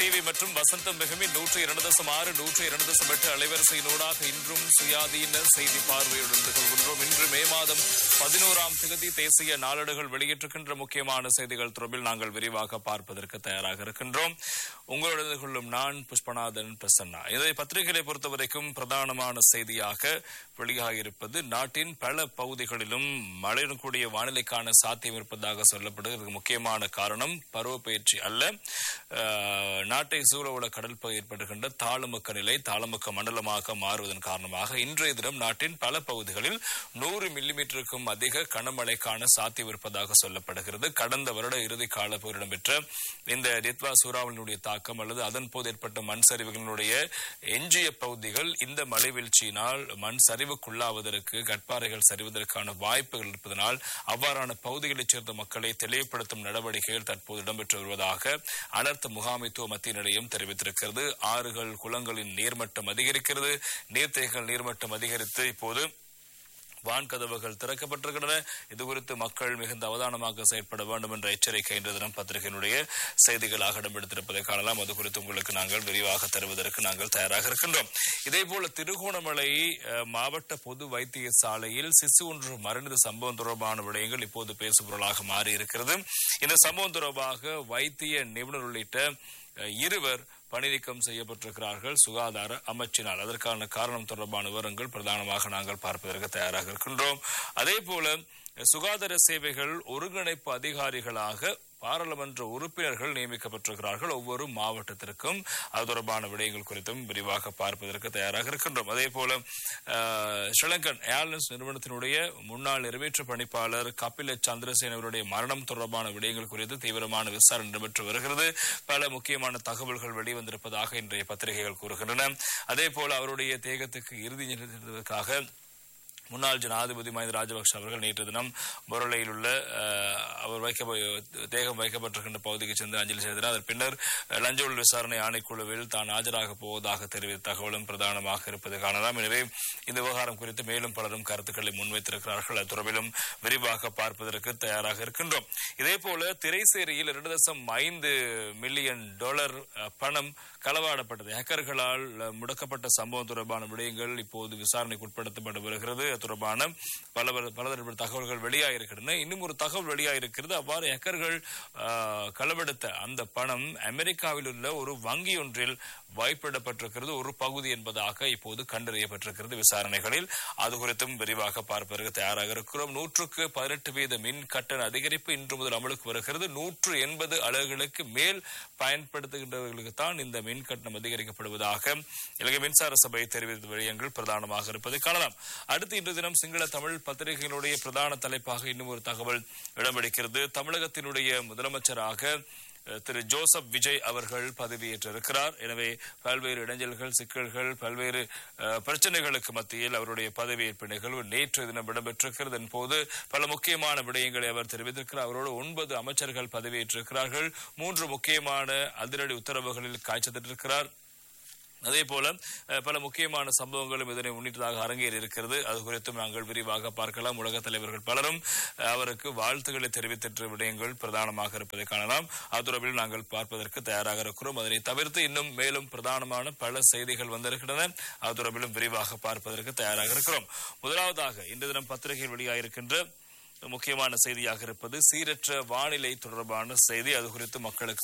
TV மற்றும் வசந்தம் மிகமி நூற்று இரண்டு தசம் ஆறு நூற்று இரண்டு தசம் எட்டு அலைவரிசையினூடாக இன்றும் சுயாதீன செய்தி பார்வையுடன் இருந்து கொள்கின்றோம் இன்று மே மாதம் பதினோராம் தேதி தேசிய நாளேடுகள் வெளியிட்டிருக்கின்ற முக்கியமான செய்திகள் தொடர்பில் நாங்கள் விரிவாக பார்ப்பதற்கு தயாராக இருக்கின்றோம் உங்களோடு கொள்ளும் நான் புஷ்பநாதன் பிரசன்னா இதை பத்திரிகைகளை பொறுத்தவரைக்கும் பிரதானமான செய்தியாக வெளியாகியிருப்பது நாட்டின் பல பகுதிகளிலும் மழையுடன் கூடிய வானிலைக்கான சாத்தியம் இருப்பதாக சொல்லப்படுகிறது இதுக்கு முக்கியமான காரணம் பருவப்பெயர்ச்சி அல்ல அஹ், நாட்டை சூழ உள்ள கடல் பகுதி ஏற்படுகின்ற தாழ்முக்க நிலை தாழ்முக்க மண்டலமாக மாறுவதன் காரணமாக இன்றைய தினம் நாட்டின் பல பகுதிகளில் நூறு மில்லிமீட்டருக்கும் அதிக கனமழைக்கான சாத்தியம் இருப்பதாக சொல்லப்படுகிறது கடந்த வருட இறுதி கால பகுதியில் இடம்பெற்ற இந்த டித்வா சூறாவளியினுடைய தாக்கம் அல்லது அதன் போது ஏற்பட்ட மண் சரிவுகளினுடைய எஞ்சிய பகுதிகள் இந்த மழை வீழ்ச்சியினால் மண் சரிவுக்குள்ளாவதற்கு கட்பாறைகள் சரிவதற்கான வாய்ப்புகள் இருப்பதனால் அவ்வாறான பகுதிகளைச் சேர்ந்த மக்களை தெளிவுபடுத்தும் நடவடிக்கைகள் தற்போது இடம்பெற்று வருவதாக அனர்த்த முகாமைத்துவ மத்திய நிலையம் தெரிவித்திருக்கிறது ஆறுகள் குளங்களின் நீர்மட்டம் அதிகரிக்கிறது நீர்த்தேக்கங்கள் நீர்மட்டம் அதிகரித்து இப்போது வான்கதவுகள் திறக்கப்பட்டிருக்கின்றன இது குறித்து மக்கள் மிகுந்த அவதானமாக செயற்பட வேண்டும் என்ற எச்சரிக்கை இன்று தினம் பத்திரிகையினுடைய செய்திகளாக இடம்பெடுத்திருப்பதை காணலாம் அது குறித்து உங்களுக்கு நாங்கள் விரிவாக தருவதற்கு நாங்கள் தயாராக இருக்கின்றோம் இதேபோல திருகோணமலை அஹ், மாவட்ட பொது வைத்தியசாலையில் சிசு ஒன்று மறைந்த சம்பவம் தொடர்பான விடயங்கள் இப்போது பேசுபொருளாக மாறி இருக்கிறது இந்த சம்பவம் தொடர்பாக வைத்திய நிபுணர் உள்ளிட்ட அஹ், இருவர் பணி நீக்கம் செய்யப்பட்டிருக்கிறார்கள் சுகாதார அமைச்சினால் அதற்கான காரணம் தொடர்பான விவரங்கள் பிரதானமாக நாங்கள் பார்ப்பதற்கு தயாராக இருக்கின்றோம் அதே போல சுகாதார சேவைகள் ஒருங்கிணைப்பு அதிகாரிகளாக பாராளுமன்ற உறுப்பினர்கள் நியமிக்கப்பட்டிருக்கிறார்கள் ஒவ்வொரு மாவட்டத்திற்கும் அது தொடர்பான விடயங்கள் குறித்தும் விரிவாக பார்ப்பதற்கு தயாராக இருக்கின்றோம் அதே போல அஹ், ஸ்ரீலங்கன் ஏர்லைன்ஸ் நிறுவனத்தினுடைய முன்னாள் நிறைவேற்று பணிப்பாளர் கபில சந்திரசேன அவருடைய மரணம் தொடர்பான விடயங்கள் குறித்து தீவிரமான விசாரணை நடைபெற்று வருகிறது பல முக்கியமான தகவல்கள் வெளிவந்திருப்பதாக இன்றைய பத்திரிகைகள் கூறுகின்றன அதே போல அவருடைய தேகத்துக்கு இறுதி நிறுத்துவதற்காக முன்னாள் ஜனாதிபதி மஹிந்த ராஜபக்ஷ அவர்கள் நேற்று தினம் பொருளையில் உள்ள அஹ், அவர் வைக்க தேகம் வைக்கப்பட்டிருக்கின்ற பகுதிக்கு சென்று அஞ்சலி செலுத்தினார் அதன் பின்னர் அஹ், லஞ்ச ஊழல் விசாரணை ஆணைக்குழுவில் தான் ஆஜராக போவதாக தெரிவித்த தகவலும் பிரதானமாக இருப்பதை காணலாம் எனவே இந்த விவகாரம் குறித்து மேலும் பலரும் கருத்துக்களை முன்வைத்திருக்கிறார்கள் அது தொடர்பிலும் விரிவாக பார்ப்பதற்கு தயாராக இருக்கின்றோம் இதே போல திரைசேரியில் இரண்டு தசம் ஐந்து மில்லியன் டாலர் அஹ், பணம் களவாடப்பட்டது ஹேக்கர்களால் அஹ், முடக்கப்பட்ட சம்பவம் தொடர்பான விடயங்கள் இப்போது விசாரணைக்கு உட்படுத்தப்பட்டு வருகிறது அது தொடர்பான பல பலதரப்பட்ட தகவல்கள் வெளியாகிருக்கின்றன இன்னும் ஒரு தகவல் வெளியாகிருக்கிறது அவ்வாறு ஹேக்கர்கள் அஹ், களவெடுத்த அந்த பணம் அமெரிக்காவில் உள்ள ஒரு வங்கி ஒன்றில் வைப்பிடப்பட்டிருக்கிறது ஒரு பகுதி என்பதாக இப்போது கண்டறியப்பட்டிருக்கிறது விசாரணைகளில் அது குறித்தும் விரிவாக பார்ப்பதற்கு தயாராக இருக்கிறோம் நூற்றுக்கு பதினெட்டு வீத மின் கட்டண அதிகரிப்பு இன்று முதல் அமலுக்கு வருகிறது நூற்று எண்பது அலகுகளுக்கு மேல் பயன்படுத்துகின்றவர்களுக்கு தான் இந்த மின் கட்டணம் அதிகரிக்கப்படுவதாக இலங்கை மின்சார சபை தெரிவித்த விடயங்கள் பிரதானமாக இருப்பதை காணலாம் அடுத்து இன்று தினம் சிங்கள தமிழ் பத்திரிகைகளுடைய பிரதான தலைப்பாக இன்னும் ஒரு தகவல் இடம்பிடிக்கிறது தமிழகத்தினுடைய முதலமைச்சராக அஹ், திரு ஜோசப் விஜய் அவர்கள் பதவியேற்றிருக்கிறார் எனவே பல்வேறு இடைஞ்சல்கள் சிக்கல்கள் பல்வேறு அஹ், பிரச்சனைகளுக்கு மத்தியில் அவருடைய பதவியேற்பு நிகழ்வு நேற்று தினம் இடம்பெற்றிருக்கிறது போது பல முக்கியமான விடயங்களை அவர் தெரிவித்திருக்கிறார் அவரோடு ஒன்பது அமைச்சர்கள் பதவியேற்றிருக்கிறார்கள் மூன்று முக்கியமான அதிரடி உத்தரவுகளில் காய்ச்சப்பட்டிருக்கிறார் அதே போல அஹ், பல முக்கியமான சம்பவங்களும் இதனை முன்னிட்டதாக அரங்கேறி இருக்கிறது அது குறித்தும் நாங்கள் விரிவாக பார்க்கலாம் உலகத் தலைவர்கள் பலரும் அஹ், அவருக்கு வாழ்த்துக்களை தெரிவித்திட்ட விடயங்கள் பிரதானமாக இருப்பதை காணலாம் அது தொடர்பில் நாங்கள் பார்ப்பதற்கு தயாராக இருக்கிறோம் அதனை தவிர்த்து இன்னும் மேலும் பிரதானமான பல செய்திகள் வந்திருக்கின்றன அது தொடர்பிலும் விரிவாக பார்ப்பதற்கு தயாராக இருக்கிறோம் முதலாவதாக இன்று தினம் பத்திரிகையில் வெளியாகிருக்கின்ற முக்கியமான செய்தியாக இருப்பது சீரற்ற வானிலை தொடர்பான செய்தி அது குறித்து மக்களுக்கு